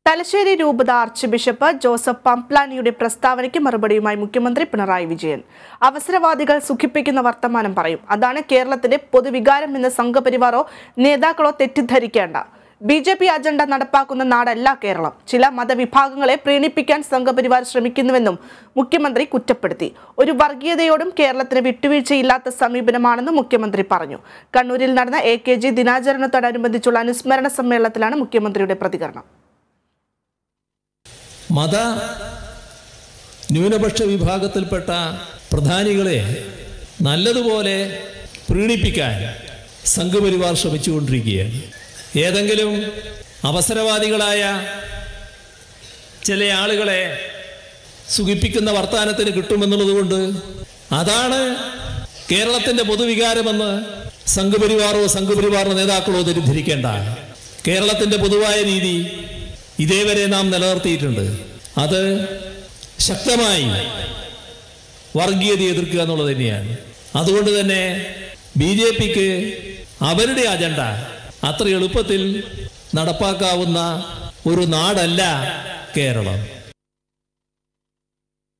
തലശ്ശേരി രൂപത archbishop Joseph പംപ്ലാനിയുടെ പ്രസ്താവനയ്ക്ക് മറുപടിയുമായി മുഖ്യമന്ത്രി പിണറായി വിജയൻ അവസരവാദികൾ സുഖിപ്പിക്കുന്ന വർത്തമാനം പറയും അതാണ് കേരളത്തിന്റെ പൊതുവികാരം എന്ന് സംഘപരിവാറോ നേതാക്കളോ തെറ്റിദ്ധരിക്കേണ്ട ബി ജെ പി അജണ്ട നടപ്പാക്കുന്ന നാടല്ല കേരളം ചില മതവിഭാഗങ്ങളെ പ്രീണിപ്പിക്കാൻ സംഘപരിവാർ ശ്രമിക്കുന്നുവെന്നും മുഖ്യമന്ത്രി കുറ്റപ്പെടുത്തി ഒരു വർഗീയതയോടും കേരളത്തിന് വിട്ടുവീഴ്ചയില്ലാത്ത സമീപനമാണെന്നും മുഖ്യമന്ത്രി പറഞ്ഞു കണ്ണൂരിൽ നടന്ന എ കെ ജി ദിനാചരണത്തോടനുബന്ധിച്ചുള്ള അനുസ്മരണ സമ്മേളനത്തിലാണ് മുഖ്യമന്ത്രിയുടെ പ്രതികരണം മത ന്യൂനപക്ഷ വിഭാഗത്തിൽപ്പെട്ട പ്രധാനികളെ നല്ലതുപോലെ പ്രീണിപ്പിക്കാൻ സംഘപരിവാർ ശ്രമിച്ചുകൊണ്ടിരിക്കുകയാണ് ഏതെങ്കിലും അവസരവാദികളായ ചില ആളുകളെ സുഖിപ്പിക്കുന്ന വർത്തമാനത്തിന് കിട്ടുമെന്നുള്ളത് കൊണ്ട് അതാണ് കേരളത്തിന്റെ പൊതുവികാരമെന്ന് സംഘപരിവാറോ സംഘപരിവാറിന്റെ നേതാക്കളോ തെറ്റിദ്ധരിക്കേണ്ട കേരളത്തിന്റെ പൊതുവായ രീതി ഇതേവരെ നാം നിലനിർത്തിയിട്ടുണ്ട് അത് ശക്തമായി വർഗീയത എതിർക്കുക എന്നുള്ളത് തന്നെയാണ് അതുകൊണ്ട് തന്നെ ബി ജെ പിക്ക് അവരുടെ അജണ്ട അത്ര എളുപ്പത്തിൽ നടപ്പാക്കാവുന്ന ഒരു നാടല്ല കേരളം